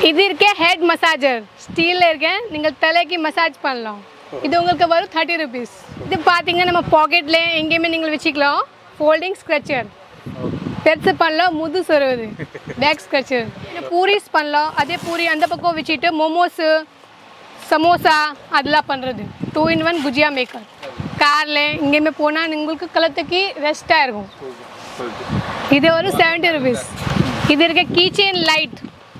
இது இருக்கே head massager ஸ்டீலில் இருக்கேன் நீங்கள் தலைக்கு மசாஜ் பண்ணலாம் இது உங்களுக்கு வரும் தேர்ட்டி ருபீஸ் இது பார்த்தீங்கன்னா நம்ம பாக்கெட்டில் எங்கேயுமே நீங்கள் வச்சுக்கலாம் ஃபோல்டிங் ஸ்க்ரச்சர் பெருசு பண்ணலாம் முது சொருவது பேக் ஸ்க்ரச்சர் பூரிஸ் பண்ணலாம் அதே பூரி அந்த பக்கம் வச்சுட்டு மோமோஸு சமோசா அதெல்லாம் பண்ணுறது two in one gujiya maker காரில் எங்கேயுமே போனால் உங்களுக்கு கலத்துக்கு ரெஸ்ட்டாக இருக்கும் இது ஒரு செவன்ட்டி ருபீஸ் இது இருக்க கீ செயின் லைட்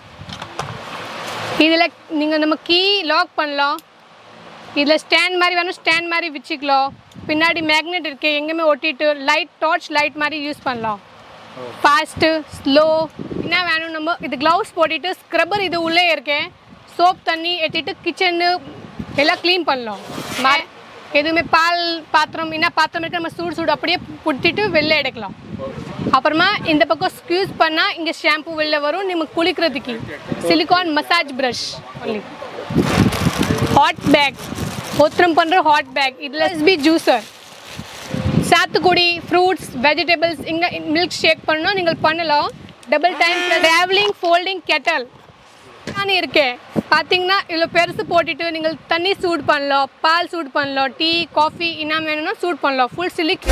இதில் நீங்கள் நம்ம கீ லாக் பண்ணலாம் இதில் ஸ்டாண்ட் மாதிரி வேணும் ஸ்டாண்ட் மாதிரி வச்சுக்கலாம் பின்னாடி மேக்னெட் இருக்கு எங்கேயுமே ஒட்டிட்டு லைட் டார்ச் லைட் மாதிரி யூஸ் பண்ணலாம் ஃபாஸ்ட்டு ஸ்லோ என்ன வேணும் நம்ம இது க்ளவுஸ் போட்டுட்டு ஸ்க்ரப்பர் இது உள்ளே இருக்கேன் சோப் தண்ணி எட்டிட்டு கிச்சனு எல்லாம் க்ளீன் பண்ணலாம் மா எதுவுமே பால் பாத்திரம் என்ன பாத்திரம் இருக்கு நம்ம சூடு சூடு அப்படியே புட்டிட்டு வெளில எடுக்கலாம் அப்புறமா இந்த பக்கம் ஸ்க்யூஸ் பண்ணால் இங்கே ஷாம்பு வெளில வரும் நம்ம குளிக்கிறதுக்கு silicone massage brush only hot pack ஒத்திரம் பண்ணுற ஹாட் பேக் இதில் எஸ்பி ஜூஸர் சாத்துக்குடி ஃப்ரூட்ஸ் வெஜிடபிள்ஸ் இங்கே மில்க் ஷேக் பண்ணால் நீங்கள் பண்ணலாம் double time travelling folding kettle நான் இருக்கேன் பார்த்தீங்கன்னா இவ்வளோ பெருசு போட்டுட்டு நீங்கள் தண்ணி சூட் பண்ணலாம் பால் சூட் பண்ணலாம் டீ காஃபி என்ன வேணும்னா சூட் பண்ணலாம் ஃபுல் சிலிக்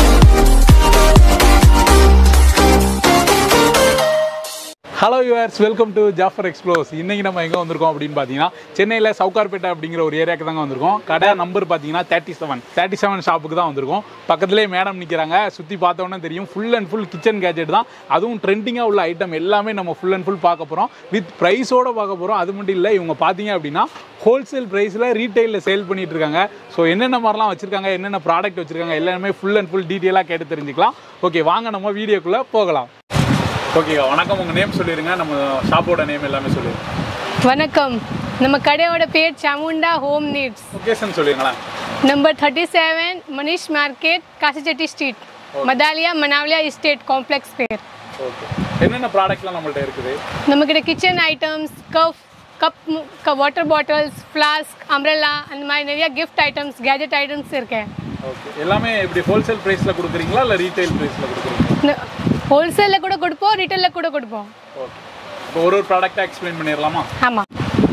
hello yours welcome to Jaffar explores இன்னைக்கு நம்ம எங்கே வந்திருக்கோம் அப்படின்னு பார்த்தீங்கன்னா சென்னையில் சவுகார்பேட்டை அப்படிங்கிற ஒரு ஏரியாக்கு தாங்க வந்திருக்கோம் கடை நம்பர் பார்த்தீங்கன்னா தேர்ட்டி செவன் தேர்ட்டி செவன் ஷாப்புக்கு தான் வந்திருக்கோம் பக்கத்துலேயே மேடம் நிற்கிறாங்க சுற்றி பார்த்தோன்னே தெரியும் full and full kitchen gadget தான் அதுவும் ட்ரெண்டிங்காக உள்ள ஐட்டம் எல்லாமே நம்ம ஃபுல் அண்ட் ஃபுல் பார்க்க போகிறோம் வித் ப்ரைஸோட பார்க்க போகிறோம் அது மட்டும் இல்லை இவங்க பார்த்தீங்க அப்படின்னா ஹோல்சேல் ப்ரைஸில் ரீட்டைலில் சேல் பண்ணிட்டு இருக்காங்க ஸோ என்னென்ன மாதிரிலாம் வச்சுருக்காங்க என்னென்ன ப்ராடக்ட் வச்சுருக்காங்க எல்லாமே ஃபுல் அண்ட் ஃபுல் டீட்டெயிலாக கேட்டு தெரிஞ்சுக்கலாம் ஓகே வாங்க நம்ம வீடியோக்குள்ளே போகலாம் ஓகேக்கா வணக்கம் உங்கள் நேம் சொல்லிடுங்க நம்ம ஷாப்போட நேம் எல்லாமே சொல்லிடுங்க வணக்கம் நம்ம கடையோட பேர் சாமுண்டா ஹோம் நீட்ஸ் லொக்கேஷன் சொல்லிடுங்களேன் number thirty seven Manish market Kasichetty street Madaliya Manavaliya estate complex பேர் ஓகே என்னென்ன ப்ராடக்ட்லாம் நம்மள்ட்ட இருக்குது நம்மக்கிட்ட kitchen items cup cup water bottles flask umbrella அந்த மாதிரி நிறைய கிஃப்ட் ஐட்டம்ஸ் கேஜெட் ஐட்டம்ஸ் இருக்கேன் ஓகே எல்லாமே இப்படி ஹோல்சேல் ப்ரைஸில் கொடுக்குறீங்களா இல்லை ரீட்டைல் ப்ரைஸில் கொடுக்குறீங்களா ஹோல்சேலில் கூட கொடுப்போம் ரீட்டெயிலில் கூட கொடுப்போம் ஓகே இப்போ ஒரு ஒரு ப்ராடக்டாக எக்ஸ்பிளைன் பண்ணிடலாமா ஆமாம்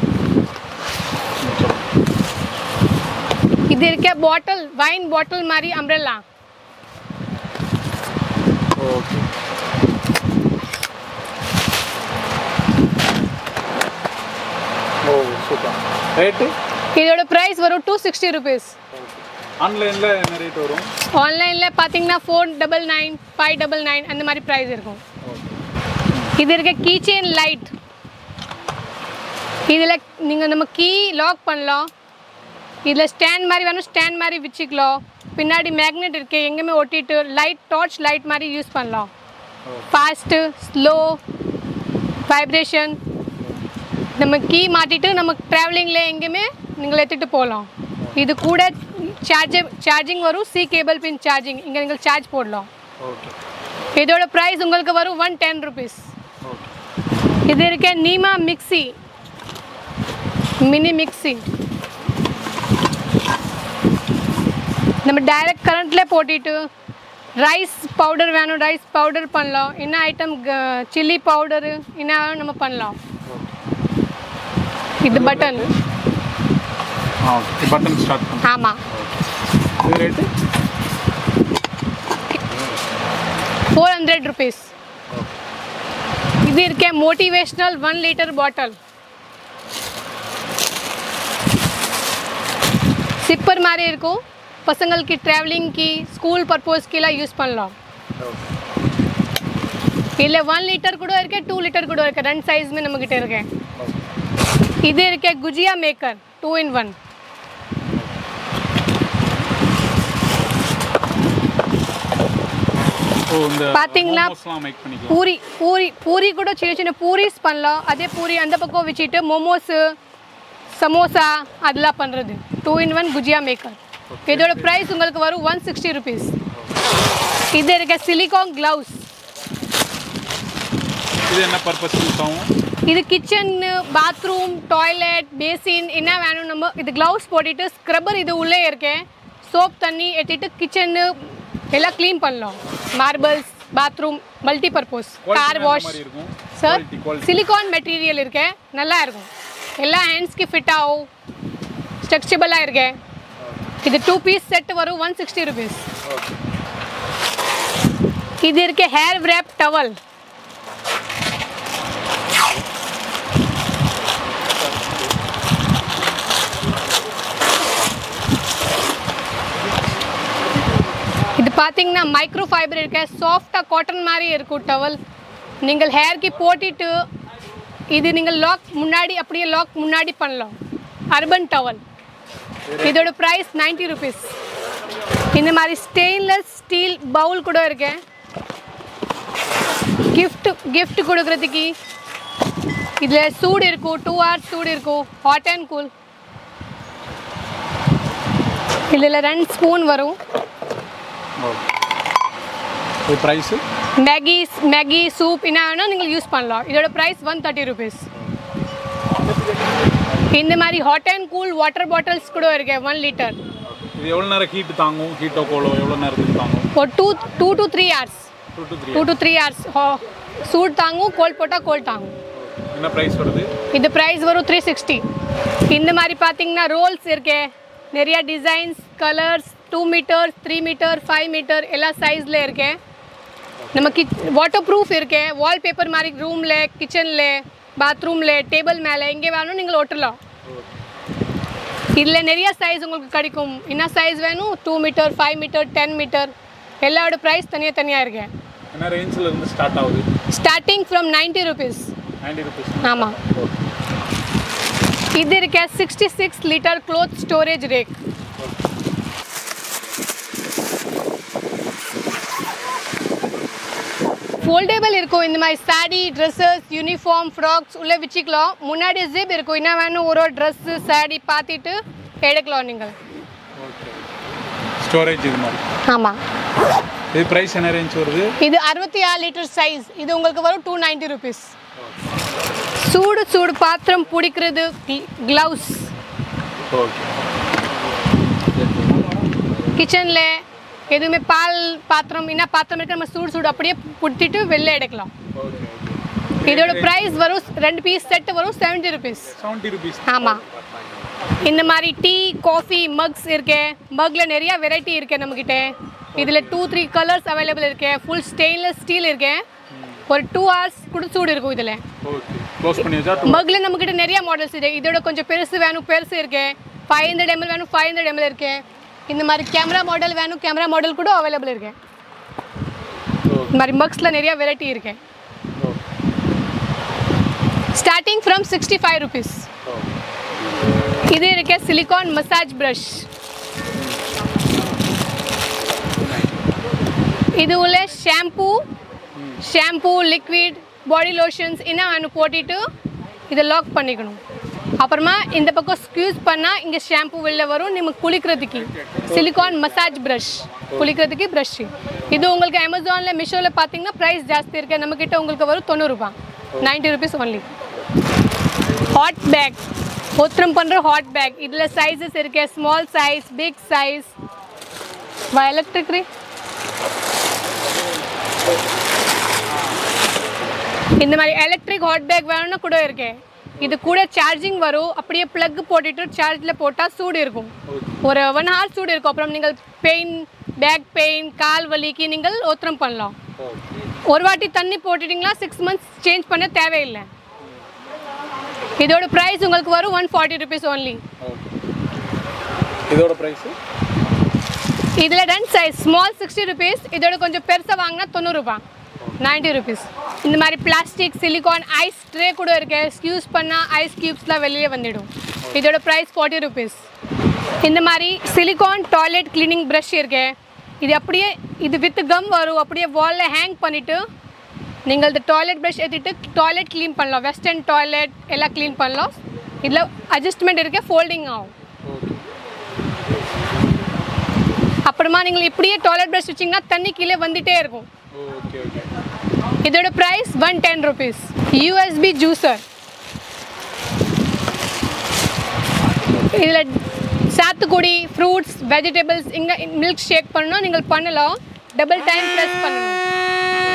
இது இருக்க பாட்டில் வைன் பாட்டில் மாதிரி umbrella okay oh super rate இதோட ப்ரைஸ் வரும் டூ சிக்ஸ்டி ருபீஸ் ஆன்லைனில் என்ன ரேட் வரும் ஆன்லைனில் பார்த்தீங்கன்னா four double nine five double nine அந்த மாதிரி ப்ரைஸ் இருக்கும் ஓகே இது இருக்க கீ செயின் லைட் இதில் நீங்கள் நம்ம கீ லாக் பண்ணலாம் இதில் ஸ்டாண்ட் மாதிரி வேணும் ஸ்டாண்ட் மாதிரி வச்சுக்கலாம் பின்னாடி மேக்னெட் இருக்கு எங்கேயுமே ஒட்டிட்டு லைட் டார்ச் லைட் மாதிரி யூஸ் பண்ணலாம் ஃபாஸ்ட்டு ஸ்லோ வைப்ரேஷன் நம்ம கீ மாட்டிட்டு நம்ம ட்ராவலிங்கில் எங்கேயுமே நீங்கள் எடுத்துகிட்டு போகலாம் இது கூட சார்ஜர் சார்ஜிங் வரும் சி கேபிள் பின் சார்ஜிங் இங்கே நீங்கள் சார்ஜ் போடலாம் ஓகே இதோட ப்ரைஸ் உங்களுக்கு வரும் ஒன் டென் ருபீஸ் ஓகே இது இருக்க நீமா மிக்ஸி மினி மிக்ஸி நம்ம டைரக்ட் கரண்ட்ல போட்டுட்டு ரைஸ் பவுடர் வேணும் ரைஸ் பவுடர் பண்ணலாம் என்ன ஐட்டம் சில்லி பவுடரு என்ன வேணும் நம்ம பண்ணலாம் இது பட்டன் ஆ ஓகே பட்டன் ஸ்டார்ட் பண்ணு ஆமாம் இது ரேட்டு ஃபோர் ஹண்ட்ரட் ருபீஸ் இது இருக்க motivational one litre bottle sipper மாதிரி இருக்கும் பசங்களுக்கு ட்ராவலிங்க்கு ஸ்கூல் பர்பஸ்க்கெல்லாம் யூஸ் பண்ணலாம் ஓகே இல்லை ஒன் லிட்டர் கூட இருக்கு டூ லிட்டர் கூட இருக்கு ரெண்டு சைஸ்மே நம்மக்கிட்ட இருக்கு இது இருக்க gujiya maker two in one oh இந்த பாத்தீங்களா? மோமோஸ்லாம் மேக் பண்ணிக்கலாம் பூரி பூரி பூரி கூட சின்ன சின்ன பூரிஸ் பண்ணலாம் அதே பூரி அந்த பக்கம் வச்சுட்டு மோமோஸு சமோசா அதெல்லாம் பண்ணுறது two in one gujiya maker இதோட ப்ரைஸ் உங்களுக்கு வரும் ஒன் சிக்ஸ்டி ருபீஸ் இது இருக்க சிலிகான் க்ளவுஸ் இது என்ன பர்பஸ் யூஸ் ஆகும் இது கிச்சன் பாத்ரூம் டாய்லெட் பேசின் என்ன வேணும் நம்ம இது க்ளவுஸ் போட்டுட்டு ஸ்க்ரப்பர் இது உள்ளே இருக்கேன் சோப் தண்ணி எடுத்துட்டு கிச்சனு எல்லாம் க்ளீன் பண்ணலாம் marbles bathroom multi purpose Quality car எந்த வாஷ் மாதிரி இருக்கும் sir Quality, quality. Silicone material இருக்கு நல்லா இருக்கும் எல்லா ஹேண்ட்ஸ்க்கு ஃபிட் ஆகும் ஸ்ட்ரெச்சபிளாக இருக்கு இது டூ பீஸ் செட் வரும் ஒன் சிக்ஸ்டி ருபீஸ் ஓகே இது இருக்கு ஹேர் wrap டவல் இது பார்த்தீங்கன்னா மைக்ரோ ஃபைபர் இருக்க சாஃப்டாக காட்டன் மாதிரி இருக்கும் டவல் நீங்கள் ஹேர்க்கு போட்டுட்டு இது நீங்கள் லாக் முன்னாடி அப்படியே லாக் முன்னாடி பண்ணலாம் அர்பன் டவல் இதோட ப்ரைஸ் 90 ருபீஸ் இந்த மாதிரி ஸ்டெயின்லெஸ் ஸ்டீல் பவுல் கூட இருக்கு கிஃப்ட் கிஃப்ட் கொடுக்கறதுக்கு இதில் சூடு இருக்கும் டூ ஹவர்ஸ் சூடு இருக்கும் ஹாட் அண்ட் கூல் இதில் ரெண்டு ஸ்பூன் வரும் ஓகே இது ப்ரைஸு மேகி மேகி சூப் என்ன வேணால் நீங்கள் யூஸ் பண்ணலாம் இதோட ப்ரைஸ் ஒன் தேர்ட்டி ருபீஸ் இந்த மாதிரி hot and cool water bottles கூட இருக்கு ஒன் லிட்டர் இது எவ்வளோ நேரம் ஹீட் தாங்கும் ஹீட்டோ கோலோ எவ்வளோ நேரத்துக்கு தாங்கும் ஒரு two two to three hours two to three two to three hours சூட் தாங்கும் கோல் போட்டால் கோல் தாங்கும் என்ன ப்ரைஸ் வருது இது ப்ரைஸ் வரும் த்ரீ சிக்ஸ்டி இந்த மாதிரி பார்த்தீங்கன்னா ரோல்ஸ் இருக்கே நிறைய designs colours two metre three metre five metre எல்லா சைஸில் இருக்கே நம்ம கிச் வாட்டர் ப்ரூஃப் இருக்கே வால்பேப்பர் மாதிரி ரூமில் கிச்சனில் பாத்ரூமில் டேபிள் மேலே எங்கே வேணும் நீங்கள் ஒட்டலாம் இதில் நிறைய சைஸ் உங்களுக்கு கிடைக்கும் என்ன சைஸ் வேணும் two metre five metre ten metre எல்லாரோட ப்ரைஸ் தனியாக தனியாக இருக்கு என்ன ரேஞ்சில் இருந்து ஸ்டார்ட் ஆகுது starting from ninety rupees ninety rupees ஆமாம் இது இருக்க sixty six litre cloth storage rack foldable இருக்கும் இந்த மாதிரி சாரி ட்ரெஸ்ஸஸ் யூனிஃபார்ம் ஃப்ராக்ஸ் உள்ளே வச்சுக்கலாம் முன்னாடி ஜிப் இருக்கும் என்ன வேணும் ஒரு ஒரு ட்ரெஸ்ஸு சாரி பார்த்துட்டு எடுக்கலாம் நீங்கள் ஓகே ஸ்டோரேஜ் இது மாதிரி ஆமாம் இது ப்ரைஸ் என்ன ரேஞ்ச் வருது இது அறுபத்தி ஆறு லிட்டர் சைஸ் இது உங்களுக்கு வரும் டூ நைன்ட்டி ருபீஸ் சூடு சூடு பாத்திரம் பிடிக்கிறது க்ளவுஸ் ஓகே கிச்சனில் எதுவுமே பால் பாத்திரம் என்ன பாத்திரம் இருக்கு நம்ம சூடு சூடு அப்படியே புட்டிட்டு வெளில எடுக்கலாம் ஓகே இதோட ப்ரைஸ் வரும் ரெண்டு பீஸ் செட்டு வரும் செவன்ட்டி ருபீஸ் செவன்ட்டி ருபீஸ் ஆமாம் இந்த மாதிரி டீ காஃபி மக்ஸ் இருக்கு மக்கில் நிறைய வெரைட்டி இருக்கு நம்மக்கிட்ட இதில் டூ த்ரீ கலர்ஸ் அவைலபிள் இருக்கு ஃபுல் ஸ்டெயின்லெஸ் ஸ்டீல் இருக்கு ஒரு டூ ஹவர்ஸ் கூட சூடு இருக்கும் இதில் ஓகே க்ளோஸ் பண்ணி வச்சா மக்கில் நம்மக்கிட்ட நிறைய மாடல்ஸ் இருக்கு இதோட கொஞ்சம் பெருசு வேணும் பெருசு இருக்கு ஃபைவ் ஹண்ட்ரட் எம்எல் வேணும் ஃபைவ் ஹண்ட்ரட் எம்எல் இருக்கு இந்த மாதிரி கேமரா மாடல் வேணும் கேமரா மாடல் கூட அவைலபிள் இருக்கு இந்த மாதிரி மக்ஸில் நிறைய வெரைட்டி இருக்கு starting from sixty five rupees இது இருக்கு சிலிகான் மசாஜ் ப்ரஷ் இது உள்ள shampoo shampoo liquid body lotions என்ன வேணும் போட்டுட்டு இதை லாக் பண்ணிக்கணும் அப்புறமா இந்த பக்கம் ஸ்க்யூஸ் பண்ணால் இங்கே ஷாம்பூ வெளில வரும் நம்ம குளிக்கிறதுக்கு சிலிகான் மசாஜ் ப்ரஷ் குளிக்கிறதுக்கு ப்ரஷ் இது உங்களுக்கு அமேசானில் மிஷோவில் பார்த்தீங்கன்னா ப்ரைஸ் ஜாஸ்தி இருக்கு நம்மக்கிட்ட உங்களுக்கு வரும் தொண்ணூறுபா ninety rupees only hot pack ஒத்திரம் பண்ணுற ஹாட் பேக் இதில் சைஸஸ் இருக்கு ஸ்மால் சைஸ் பிக் சைஸ் வா எலக்ட்ரிக் ரீ இந்த மாதிரி எலக்ட்ரிக் ஹாட் பேக் வேணும்னா கூட இருக்கு இது கூட சார்ஜிங் வரும் அப்படியே ப்ளக் போட்டுட்டு சார்ஜில் போட்டால் சூடு இருக்கும் ஒரு ஒன் ஹவர் சூடு இருக்கும் அப்புறம் நீங்கள் பெயின் பேக் பெயின் கால் வலிக்கு நீங்கள் ஒத்திரம் பண்ணலாம் ஒரு வாட்டி தண்ணி போட்டுட்டிங்களா சிக்ஸ் மந்த்ஸ் சேஞ்ச் பண்ண தேவையில்லை இதோட ப்ரைஸ் உங்களுக்கு வரும் ஒன் ஃபார்ட்டி ருபீஸ் ஒன்லி இதோட ப்ரைஸு இதில் ரெண்டு சைஸ் ஸ்மால் சிக்ஸ்டி ருபீஸ் இதோட கொஞ்சம் பெருசாக வாங்கினா தொண்ணூறுபா நைன்ட்டி ருபீஸ் இந்த மாதிரி பிளாஸ்டிக் சிலிகான் ஐஸ் ட்ரே கூட இருக்கு யூஸ் பண்ணால் ஐஸ் கியூப்ஸ்லாம் வெளியே வந்துடும் இதோட ப்ரைஸ் ஃபார்ட்டி ருபீஸ் இந்த மாதிரி சிலிகான் டாய்லெட் க்ளீனிங் ப்ரஷ் இருக்கு இது அப்படியே இது வித் கம் வரும் அப்படியே வாலில் ஹேங் பண்ணிவிட்டு நீங்கள் இந்த டாய்லெட் ப்ரஷ் எடுத்துட்டு டாய்லெட் க்ளீன் பண்ணலாம் வெஸ்டர்ன் டாய்லெட் எல்லாம் க்ளீன் பண்ணலாம் இதில் அட்ஜஸ்ட்மெண்ட் இருக்கு ஃபோல்டிங் ஆகும் அப்புறமா நீங்கள் இப்படியே டாய்லெட் ப்ரஷ் வச்சிங்கன்னா தண்ணி கீழே வந்துட்டே இருக்கும் ஓகே ஓகே இதோட price one ten rupees USB juicer இதில் சாத்துக்குடி ஃப்ரூட்ஸ் வெஜிடபிள்ஸ் இங்கே மில்க் ஷேக் பண்ணணும் நீங்கள் பண்ணலாம் டபுள் டைம் ப்ரெஸ் பண்ணணும்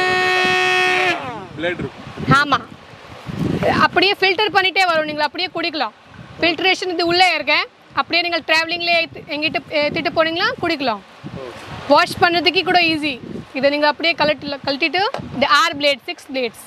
பிளேட் இருக்கும் ஆமாம் அப்படியே ஃபில்டர் பண்ணிட்டே வரும் நீங்கள் அப்படியே குடிக்கலாம் ஃபில்ட்ரேஷன் இது உள்ளே இருக்கேன் அப்படியே நீங்கள் ட்ராவலிங்லேயே எங்கிட்ட ஏற்றிட்டு போனீங்களா குடிக்கலாம் வாஷ் பண்ணுறதுக்கு கூட ஈஸி இதை நீங்கள் அப்படியே கழட்டி கழட்டிட்டு இது ஆறு பிளேட் சிக்ஸ் பிளேட்ஸ்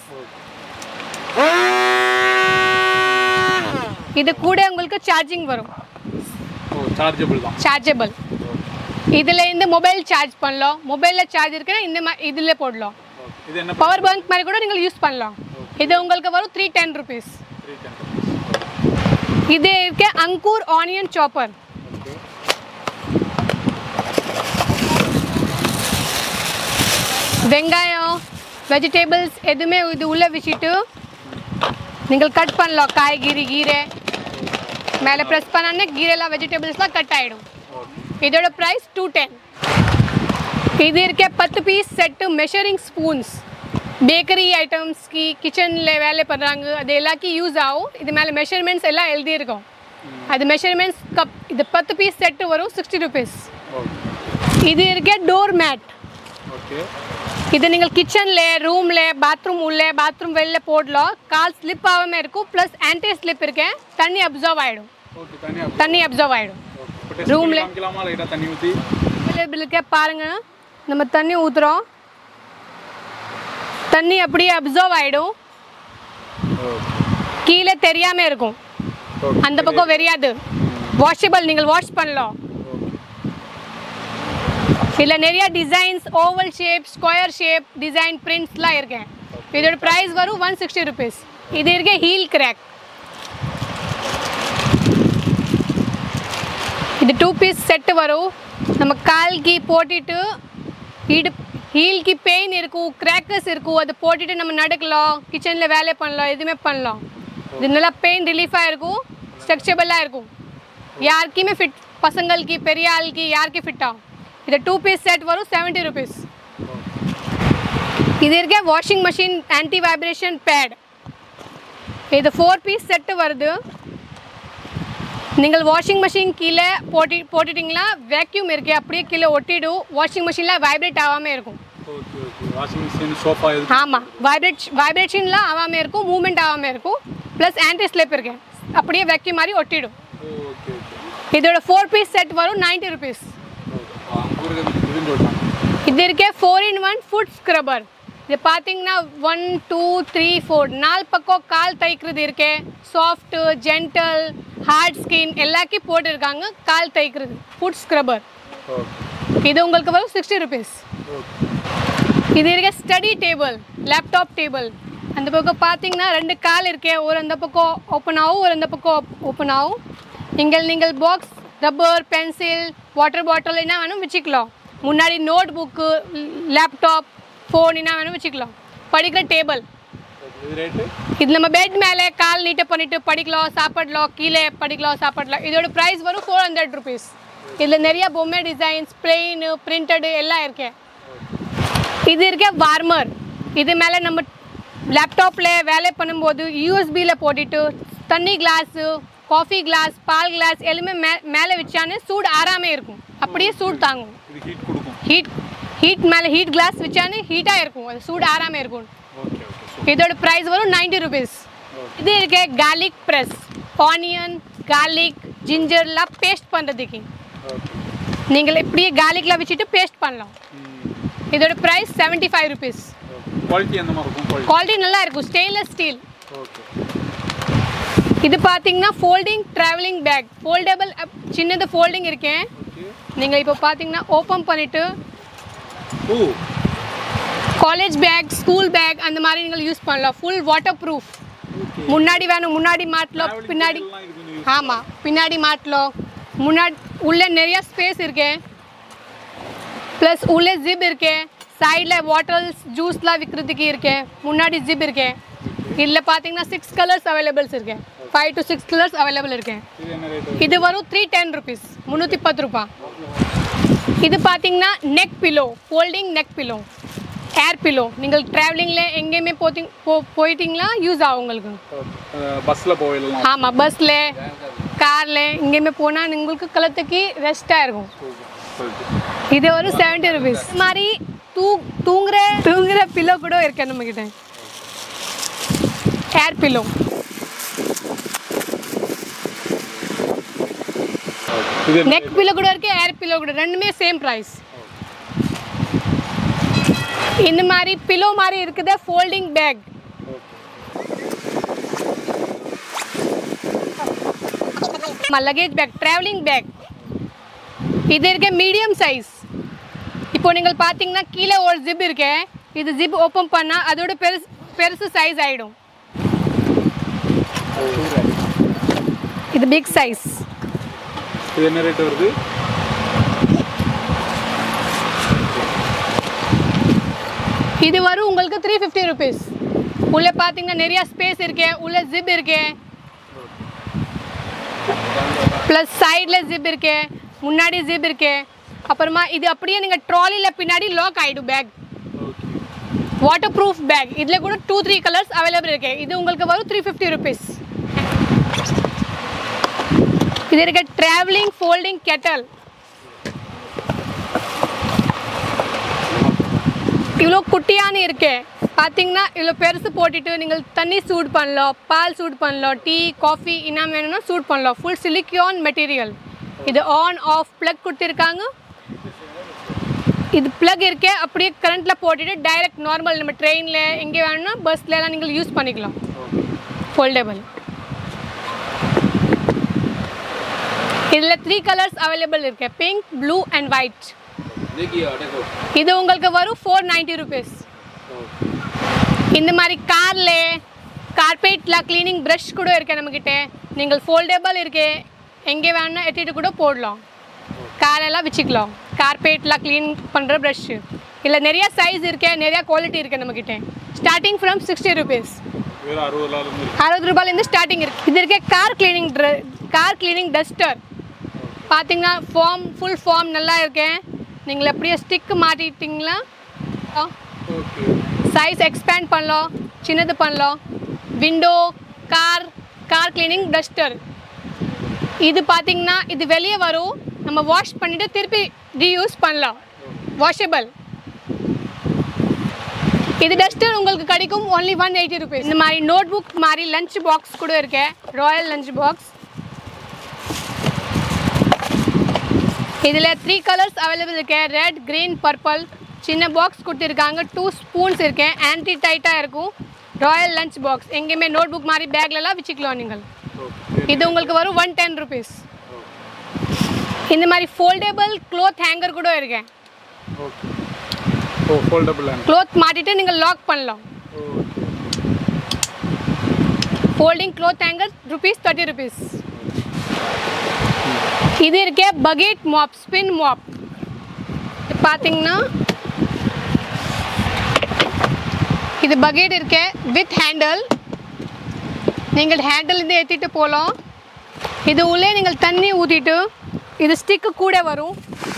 இது கூட உங்களுக்கு சார்ஜிங் வரும் ஓ சார்ஜபிள் தான் சார்ஜபிள் இதில் இருந்து மொபைல் சார்ஜ் பண்ணலாம் மொபைலில் சார்ஜ் இருக்குன்னா இந்த மாதிரி இதில் போடலாம் இது என்ன பவர் பேங்க் மாதிரி கூட நீங்கள் யூஸ் பண்ணலாம் இது உங்களுக்கு வரும் three ten rupees three ten இது இருக்க அங்கூர் ஆனியன் சாப்பர் ஓகே வெங்காயம் வெஜிடபிள்ஸ் எதுவுமே இது உள்ளே வச்சுட்டு நீங்கள் கட் பண்ணலாம் காய்கறி கீரை மேலே ப்ரெஸ் பண்ணோன்னே கீரைலாம் வெஜிடபிள்ஸ்லாம் கட் ஆகிடும் இதோட ப்ரைஸ் டூ டென் இது இருக்க பத்து piece set measuring spoons bakery ஐட்டம்ஸ்க்கு கிச்சனில் வேலை பண்ணுறாங்க அது எல்லாருக்கும் யூஸ் ஆகும் இது மேலே மெஷர்மெண்ட்ஸ் எல்லாம் எழுதியிருக்கும் அது மெஷர்மெண்ட்ஸ் கப் இது பத்து பீஸ் செட்டு வரும் சிக்ஸ்டி ருபீஸ் ஓகே இது இருக்க டோர் மேட் ஓகே இது நீங்கள் கிச்சனில் ரூமில் பாத்ரூம் உள்ள பாத்ரூம் வெளில போடலாம் கால் ஸ்லிப் ஆகாமல் இருக்கும் ப்ளஸ் ஆன்டி ஸ்லிப் இருக்கேன் தண்ணி அப்சர்வ் ஆகிடும் ஓகே தனியாக தண்ணி அப்சர்வ் ஆகிடும் இப்போ Room ல- காமிக்கலாமா லைட்டாக தண்ணி ஊற்றி அவைலபிள் இருக்க பாருங்கள் நம்ம தண்ணி ஊற்றுறோம் தண்ணி அப்படியே அப்சர்வ் ஆகிடும் கீழே தெரியாமல் இருக்கும் ஓகே அந்த பக்கம் வெறியாது வாஷபிள் நீங்கள் வாஷ் பண்ணலாம் இதில் நிறைய designs oval shape square shape design பிரிண்ட்ஸ்லாம் இருக்கேன் இதோட ப்ரைஸ் வரும் ஒன் சிக்ஸ்டி ருபீஸ் இது இருக்க ஹீல் கிராக் இது டூ பீஸ் செட்டு வரும் நம்ம கால்கி போட்டுட்டு இடு ஹீல்க்கு பெயின் இருக்கும் கிராக்கர்ஸ் இருக்கும் அது போட்டுட்டு நம்ம நடக்கலாம் கிச்சனில் வேலை பண்ணலாம் எதுவுமே பண்ணலாம் இது நல்லா பெயின் ரிலீஃபாக இருக்கும் ஸ்ட்ரக்சபிளாக இருக்கும் யாருக்குமே ஃபிட் பசங்களுக்கு பெரிய ஆளுக்கு யாருக்கு ஃபிட் ஆகும் இது டூ பீஸ் செட் வரும் செவன்ட்டி ருபீஸ் இது இருக்க washing machine anti vibration pad இது ஃபோர் பீஸ் செட்டு வருது நீங்கள் வாஷிங் மிஷின் கீழே போட்டி போட்டுட்டிங்களா வேக்யூம் இருக்கு அப்படியே கீழே ஒட்டிடும் வாஷிங் மிஷினில் வைப்ரேட் ஆகாமல் இருக்கும் okay okay washing machine sofa எது ஆமாம் வைப்ரேட் வைப்ரேஷன்லாம் ஆகாமல் இருக்கும் மூமெண்ட் ஆகாமல் இருக்கும் ப்ளஸ் ஆன்டி ஸ்லிப் இருக்கு அப்படியே வேக்யூம் மாதிரி ஒட்டிடும் ஓகே ஓகே இதோட ஃபோர் பீஸ் செட் வரும் நைன்ட்டி ருபீஸ் அங்கே இதுன்னு சொல்லிட்டாங்க இது இருக்கே four in one foot scrubber இது பார்த்தீங்கன்னா ஒன் டூ த்ரீ ஃபோர் நாலு பக்கம் கால் தைக்கிறது இருக்கே சாஃப்ட்டு ஜென்டல் ஹார்ட் ஸ்கின் எல்லாத்தையும் போட்டிருக்காங்க கால் தைக்கிறது ஃபுட் ஸ்க்ரப்பர் ஓகே இது உங்களுக்கு வரும் சிக்ஸ்டி ருபீஸ் ஓகே இது இருக்க ஸ்டடி டேபிள் லேப்டாப் டேபிள் அந்த பக்கம் பார்த்தீங்கன்னா ரெண்டு கால் இருக்கே ஒரு அந்த பக்கம் ஓப்பன் ஆகும் ஒரு அந்த பக்கம் ஓப்பன் ஆகும் நீங்கள் நீங்கள் box rubber pencil water bottle என்ன வேணும் வச்சுக்கலாம் முன்னாடி நோட் புக்கு லேப்டாப் ஃபோன் என்ன வேணும் வச்சுக்கலாம் படிக்கிற டேபிள் இது ரேட்டு இது நம்ம பெட் மேலே கால் நீட்டை பண்ணிட்டு படிக்கலாம் சாப்பிடலாம் கீழே படிக்கலாம் சாப்பிடலாம் இதோட ப்ரைஸ் வரும் ஃபோர் ஹண்ட்ரட் ருபீஸ் இதில் நிறைய பொம்மை டிசைன்ஸ் பிளெயின் பிரிண்டடு எல்லாம் இருக்கே இது இருக்க வார்மர் இது மேலே நம்ம லேப்டாப்பில் வேலை பண்ணும்போது யூஎஸ்பியில் போட்டுட்டு தண்ணி கிளாஸு காஃபி கிளாஸ் பால் கிளாஸ் எல்லாமே மே மேலே வச்சானே சூடு ஆறாமே இருக்கும் அப்படியே சூடு தாங்கும் இது ஹீட் கொடுக்கும் ஹீட் ஹீட் மேலே ஹீட் கிளாஸ் வச்சானே ஹீட்டாக இருக்கும் அது சூடு ஆறாமே இருக்கும் ஓகே ஓகே இதோட ப்ரைஸ் வரும் நைன்டி ருபீஸ் இது இருக்கு garlic ப்ரெஸ் ஆனியன் garlic ஜிஞ்சர்லாம் பேஸ்ட் பண்ணுறதுக்கு ஓகே நீங்கள் இப்படியே garlicலாம் வச்சுட்டு பேஸ்ட் பண்ணலாம் இதோட price seventy five rupees quality எந்த மாதிரி இருக்கும் குவாலிட்டி குவாலிட்டி நல்லா இருக்கும் ஸ்டெயின்லெஸ் ஸ்டீல் ஓகே இது பார்த்தீங்கன்னா ஃபோல்டிங் ட்ராவலிங் பேக் ஃபோல்டபுள் சின்னது ஃபோல்டிங் இருக்கேன் ஓகே நீங்கள் இப்போ பார்த்தீங்கன்னா ஓப்பன் பண்ணிவிட்டு ஓ காலேஜ் பேக் ஸ்கூல் பேக் அந்த மாதிரி நீங்கள் யூஸ் பண்ணலாம் ஃபுல் வாட்டர் ப்ரூஃப் ஓகே முன்னாடி வேணும் முன்னாடி மாட்டலாம் பின்னாடி ஆமாம் பின்னாடி மாட்டலாம் முன்னாடி உள்ளே நிறைய ஸ்பேஸ் இருக்கு ப்ளஸ் உள்ளே ஜிப் இருக்கு சைடில் வாட்டர்ஸ் ஜூஸ்லாம் விற்கிறதுக்கு இருக்கு முன்னாடி ஜிப் இருக்கு இதில் பார்த்தீங்கன்னா சிக்ஸ் கலர்ஸ் அவைலபிள்ஸ் இருக்கு five to six colours available இருக்கு இது என்ன ரேட்டு இது வரும் த்ரீ டென் ருபீஸ் முந்நூற்றி பத்து ரூபா இது பார்த்தீங்கன்னா neck pillow folding neck pillow air pillow நீங்கள் ட்ராவலிங்கில் எங்கேயுமே போத்தி போ போயிட்டீங்களா யூஸ் ஆகும் உங்களுக்கு பஸ்ஸில் போயிடலாம் ஆமாம் பஸ்ஸில் காரில் எங்கேயுமே போனால் உங்களுக்கு கழுத்துக்கு ரெஸ்ட்டாக இருக்கும் இது ஒரு செவன்ட்டி ருபீஸ் மாதிரி தூ தூங்குற தூங்குற பில்லோ கூட இருக்கு நம்மக்கிட்ட ஏர் பில்லோ இது நெக் பில்லோ கூட இருக்கு ஏர் பில்லோ கூட ரெண்டுமே சேம் ப்ரைஸ் இந்த மாதிரி பில்லோ மாதிரி இருக்குது folding bag luggage bag travelling bag இது இருக்க மீடியம் சைஸ் இப்போ நீங்கள் பார்த்தீங்கன்னா கீழே ஒரு ஜிப் இருக்கு இது ஜிப் ஓப்பன் பண்ணால் அதோட பெருசு பெருசு சைஸ் ஆகிடும் இது பிக் சைஸ் இது என்ன ரேட் வருது இது வரும் உங்களுக்கு த்ரீ ஃபிஃப்டி ருபீஸ் உள்ளே பார்த்தீங்கன்னா நிறையா ஸ்பேஸ் இருக்கு உள்ளே ஜிப் இருக்கு ப்ளஸ் சைடில் ஜிப் இருக்கு முன்னாடி ஜிப் இருக்கு அப்புறமா இது அப்படியே நீங்கள் ட்ராலியில் பின்னாடி லாக் ஆகிடும் பேக் வாட்டர் ப்ரூஃப் பேக் இதில் கூட டூ த்ரீ கலர்ஸ் அவைலபிள் இருக்கு இது உங்களுக்கு வரும் த்ரீ ஃபிஃப்டி ருபீஸ் இது இருக்க ட்ராவலிங் ஃபோல்டிங் கெட்டல் இவ்வளோ குட்டியான இருக்கு பார்த்தீங்கன்னா இவ்வளோ பெருசு போட்டுட்டு நீங்கள் தண்ணி சூட் பண்ணலாம் பால் சூட் பண்ணலாம் டீ காஃபி என்ன வேணும்னா சூட் பண்ணலாம் ஃபுல் சிலிக்கியான் மெட்டீரியல் இது ஆன் ஆஃப் ப்ளக் கொடுத்துருக்காங்க இது ப்ளக் இருக்கே அப்படியே கரண்ட்டில் போட்டுட்டு டைரக்ட் நார்மல் நம்ம ட்ரெயினில் எங்கே வேணும்னா பஸ்ல எல்லாம் நீங்கள் யூஸ் பண்ணிக்கலாம் ஃபோல்டபுள் இதில் த்ரீ கலர்ஸ் அவைலபிள் இருக்கு பிங்க் ப்ளூ அண்ட் ஒயிட் இது உங்களுக்கு வரும் ஃபோர் நைன்ட்டி ருபீஸ் இந்த மாதிரி கார்ல கார்பெட்டில் க்ளீனிங் ப்ரஷ் கூட இருக்கு நம்மக்கிட்ட நீங்கள் ஃபோல்டபிள் இருக்கு எங்கே வேணா எடுத்துட்டு கூட போடலாம் காரெல்லாம் வச்சுக்கலாம் கார்பெட்டில் க்ளீன் பண்ணுற ப்ரஷ்ஷு இல்லை நிறைய சைஸ் இருக்கு நிறைய குவாலிட்டி இருக்கு நம்மக்கிட்ட ஸ்டார்டிங் ஃப்ரம் சிக்ஸ்டி ருபீஸ் வெறும் அறுபதுல இருந்து அறுபது ரூபாயிலேருந்து ஸ்டார்டிங் இருக்கு இது இருக்க car cleaning car cleaning duster பார்த்தீங்கன்னா ஃபார்ம் ஃபுல் ஃபார்ம் நல்லா இருக்கேன் நீங்கள் அப்படியே ஸ்டிக் மாட்டிட்டீங்களா ஓகே சைஸ் எக்ஸ்பேண்ட் பண்ணலாம் சின்னது பண்ணலாம் window car car cleaning duster இது பார்த்தீங்கன்னா இது வெளியே வரும் நம்ம வாஷ் பண்ணிவிட்டு திருப்பி ரீயூஸ் பண்ணலாம் வாஷபிள் இது டஸ்டர் உங்களுக்கு கிடைக்கும் ஒன்லி ஒன் எயிட்டி ருபீஸ் இந்த மாதிரி நோட் புக் மாதிரி லஞ்ச் பாக்ஸ் கூட இருக்கு ராயல் லஞ்ச் பாக்ஸ் இதில் த்ரீ கலர்ஸ் அவைலபிள் இருக்கு ரெட் green பர்பிள் சின்ன பாக்ஸ் கொடுத்துருக்காங்க டூ ஸ்பூன்ஸ் இருக்கு ஆன்டி டைட்டாக இருக்கும் ராயல் லஞ்ச் பாக்ஸ் எங்கேயுமே நோட் புக் மாதிரி பேக்லலாம் வச்சுக்கலாம் நீங்கள் இது உங்களுக்கு வரும் ஒன் டென் ருபீஸ் இந்த மாதிரி ஃபோல்டபுள் க்ளோத் ஹேங்கர் கூட இருக்கு ஓகே ஓ ஃபோல்டபுள் க்ளோத் மாட்டிட்டு நீங்கள் லாக் பண்ணலாம் folding cloth hanger rupees thirty rupees இது இருக்கே பகெட் மாப் ஸ்பின் மாப் பார்த்தீங்கன்னா இது பகெட் இருக்கே வித் ஹேண்டில் நீங்கள் ஹேண்டில் இருந்து ஏற்றிட்டு போகலாம் இது உள்ளே நீங்கள் தண்ணி ஊற்றிட்டு இது ஸ்டிக்கு கூட வரும்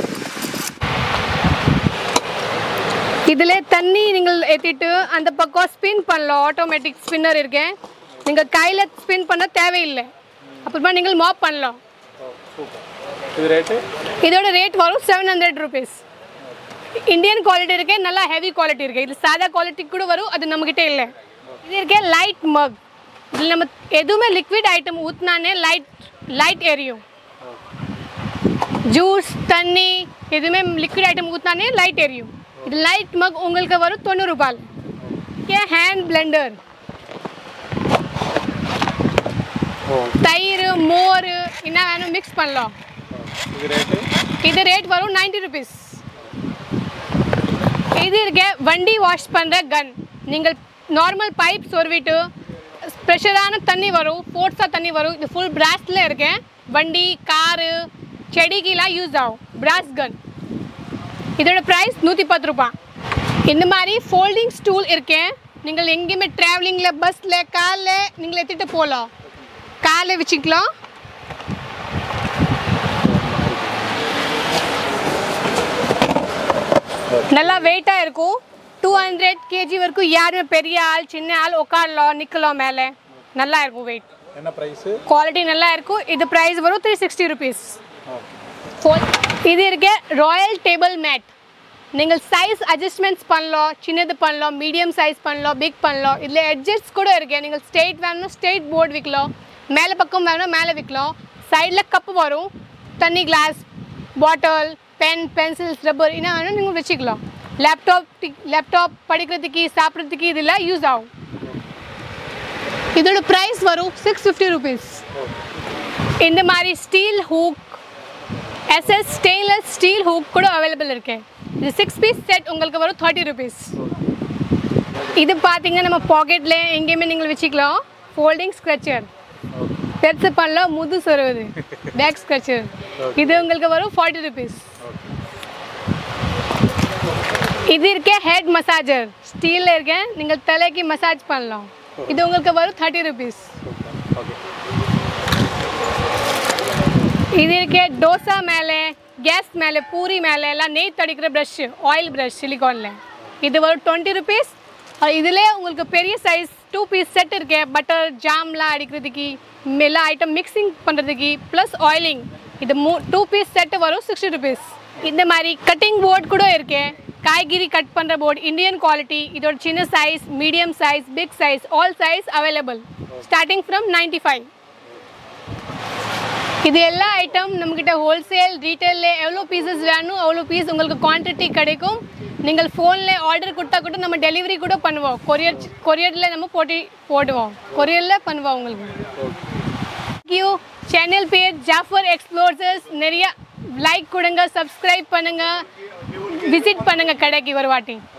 இதில் தண்ணி நீங்கள் ஏற்றிட்டு அந்த பக்கம் ஸ்பின் பண்ணலாம் ஆட்டோமேட்டிக் ஸ்பின்னர் இருக்கேன் நீங்கள் கையில் ஸ்பின் பண்ண தேவையில்லை அப்புறமா நீங்கள் மாப் பண்ணலாம் இது ரேட்டு இதோட ரேட் வரும் seven hundred rupees Indian quality இருக்கே நல்லா ஹெவி குவாலிட்டி இருக்கு இது சாதா குவாலிட்டி கூட வரும் அது நம்மக்கிட்ட இல்லை இது இருக்கே லைட் மக் இதில் நம்ம எதுவுமே லிக்விட் ஐட்டம் ஊற்றினானே லைட் லைட் எரியும் ஜூஸ் தண்ணி எதுவுமே லிக்விட் ஐட்டம் ஊற்றினானே லைட் எரியும் இது லைட் மக் உங்களுக்கு வரும் தொண்ணூறு ரூபாய் ஏன் ஹேண்ட் பிளெண்டர் ஓ தயிர் மோர் என்ன வேணும் மிக்ஸ் பண்ணலாம் இது ரேட்டு இது ரேட் வரும் 90 ருபீஸ் இது இருக்க வண்டி வாஷ் பண்ணுற கன் நீங்கள் நார்மல் பைப் சொருவிட்டு ப்ரெஷரான தண்ணி வரும் ஃபோர்ஸாக தண்ணி வரும் இது ஃபுல் பிராஸில் இருக்கேன் வண்டி காரு செடிக்கெலாம் யூஸ் ஆகும் பிராஸ் கன் இதோட ப்ரைஸ் நூற்றி பத்து ரூபாய் இந்த மாதிரி ஃபோல்டிங் ஸ்டூல் இருக்கேன் நீங்கள் எங்கேயுமே ட்ராவலிங்கில் பஸ்ஸில் காரில் நீங்கள் எடுத்துகிட்டு போகலாம் காரில் வச்சுக்கலாம் நல்லா வெயிட்டாக இருக்கும் டூ ஹண்ட்ரட் கேஜி வரைக்கும் யாருமே பெரிய ஆள் சின்ன ஆள் உட்காரலாம் நிற்கலாம் மேலே நல்லா இருக்கும் வெயிட் என்ன ப்ரைஸு குவாலிட்டி நல்லா இருக்கும் இது ப்ரைஸ் வரும் த்ரீ சிக்ஸ்டி ருபீஸ் ஃபோர் இது இருக்க ராயல் டேபிள் மேட் நீங்கள் சைஸ் அட்ஜஸ்ட்மெண்ட்ஸ் பண்ணலாம் சின்னது பண்ணலாம் மீடியம் சைஸ் பண்ணலாம் பிக் பண்ணலாம் இதில் எட்ஜஸ் கூட இருக்கு நீங்கள் ஸ்ட்ரெயிட் வேணும்னா ஸ்ட்ரெயிட் போர்டு விற்கலாம் மேலே பக்கம் வேணும்னா மேலே விற்கலாம் சைடில் கப்பு வரும் தண்ணி glass bottle pen pencils rubber என்ன வேணும் நீங்கள் வச்சுக்கலாம் லேப்டாப் லேப்டாப் படிக்கிறதுக்கு சாப்பிட்றதுக்கு இதெல்லாம் யூஸ் ஆகும் இதோட ப்ரைஸ் வரும் சிக்ஸ் ஃபிஃப்டி ருபீஸ் இந்த மாதிரி steel hook SS stainless steel hook கூட அவைலபிள் இருக்கு இது சிக்ஸ் பீஸ் செட் உங்களுக்கு வரும் தேர்ட்டி ருபீஸ் இது பார்த்தீங்க நம்ம பாக்கெட்ல எங்கேயுமே நீங்கள் வச்சுக்கலாம் ஃபோல்டிங் ஸ்க்ரச்சர் பெருசு பண்ணலாம் முது சொருவது பேக் ஸ்க்ரச்சர் இது உங்களுக்கு வரும் ஃபார்ட்டி ருபீஸ் இது இருக்கே ஹெட் மசாஜர் ஸ்டீலில் இருக்கேன் நீங்கள் தலைக்கு மசாஜ் பண்ணலாம் இது உங்களுக்கு வரும் தேர்ட்டி ருபீஸ் இது இருக்கே டோசா மேலே கேஸ் மேலே பூரி மேலே எல்லாம் நெய் தடிக்கிற ப்ரஷ் ஆயில் ப்ரஷ் சிலிகானில் இது வரும் டுவெண்ட்டி ருபீஸ் இதிலே உங்களுக்கு பெரிய சைஸ் டூ பீஸ் செட் இருக்கே பட்டர் ஜாம்லாம் அடிக்கிறதுக்கு எல்லா ஐட்டம் மிக்சிங் பண்ணுறதுக்கு ப்ளஸ் ஆயிலிங் இது மூ டூ பீஸ் செட்டு வரும் சிக்ஸ்டி ருபீஸ் இந்த மாதிரி கட்டிங் போர்டு கூட இருக்கே காய்கறி கட் பண்ணுற போர்டு இந்தியன் குவாலிட்டி இதோட சின்ன size medium size big size all size available starting from ninety five இது எல்லா ஐட்டம் நம்மக்கிட்ட ஹோல்சேல் ரீட்டைலில் எவ்வளோ பீசஸ் வேணும் அவ்வளோ பீஸ் உங்களுக்கு குவான்டிட்டி கிடைக்கும் நீங்கள் ஃபோனில் ஆர்டர் கொடுத்தா கூட நம்ம டெலிவரி கூட பண்ணுவோம் கொரியர் கொரியரில் நம்ம போட்டி போடுவோம் கொரியரில் பண்ணுவோம் உங்களுக்கு யூ சேனல் பேர் ஜாஃபர் எக்ஸ்ப்ளோர்சர்ஸ் நிறைய லைக் கொடுங்க சப்ஸ்கிரைப் பண்ணுங்க விசிட் பண்ணுங்க கடைக்கு ஒரு வாட்டி